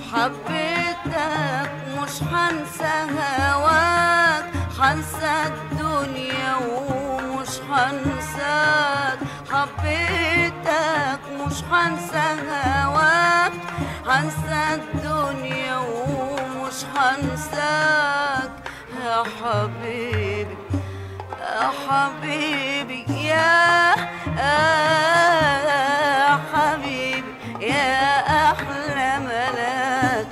حبيتك مش حنسى هواك حنسى الدنيا ومش حنساك حبيتك مش حنسى هواك حنسى الدنيا ومش حنساك يا حبيبي يا حبيبي يا يا حبيبي يا أحلى ملاك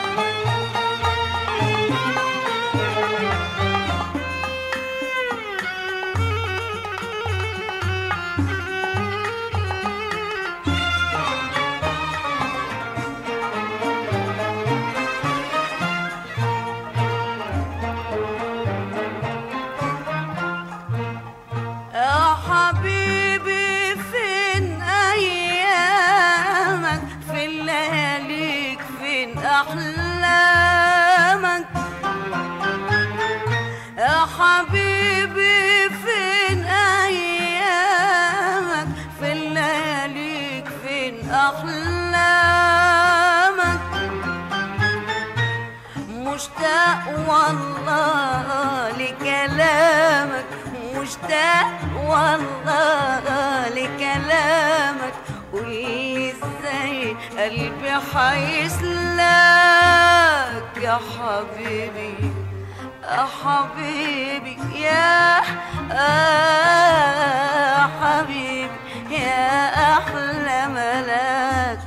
يا حبيبي فين أيامك فين لياليك فين أحلامك يا حبيبي فين أيامك فين لياليك فين أحلامك مشتاق والله لكلامك مشتاق والله لكلامك قولي ازاي قلبي حيسلاك يا حبيبي يا حبيبي يا آه حبيبي يا أحلى ملاك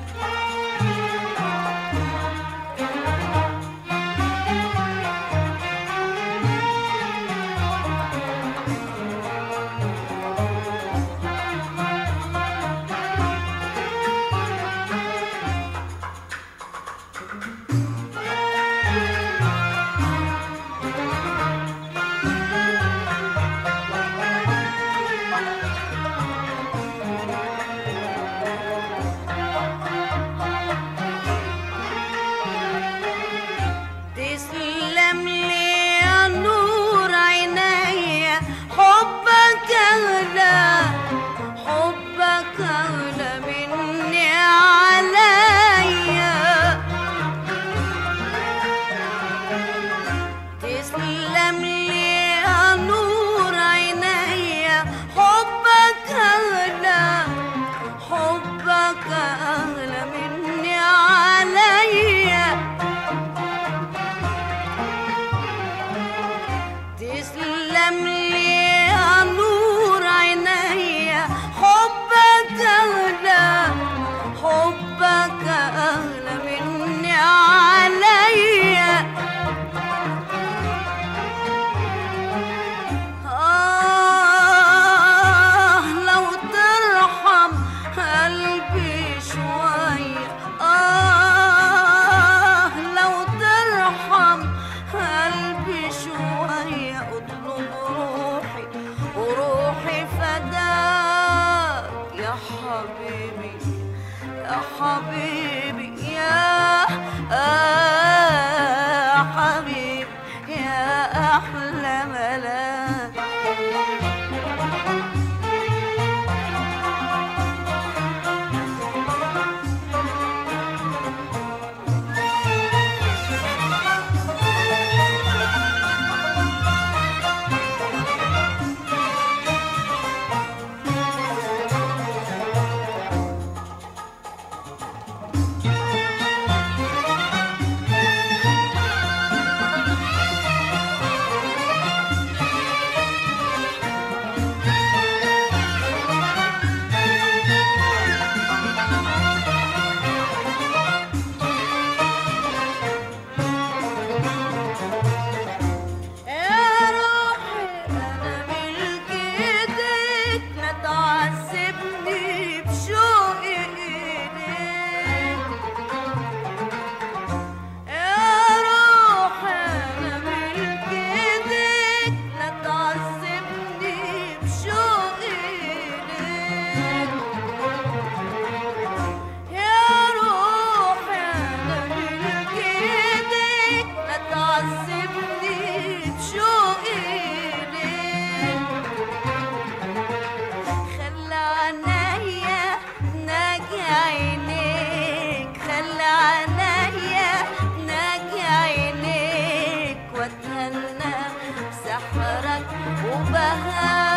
تسلم لي يا نور عينيا حبك أغلى حبك أغلى مني عليا تسلم لي يا نور عينيا حبك أغلى حبك أغلى مني عليا تسلم لي يا نور عينيا حبك أغلى حبك أغلى مني عليا آه لو ترحم قلبي شوية آه لو ترحم قلبي شوية اطلب روحي وروحي فداك يا حبيبي يا حبيبي يا آه حبيبي يا أحلى ملاك سحرك وبهاء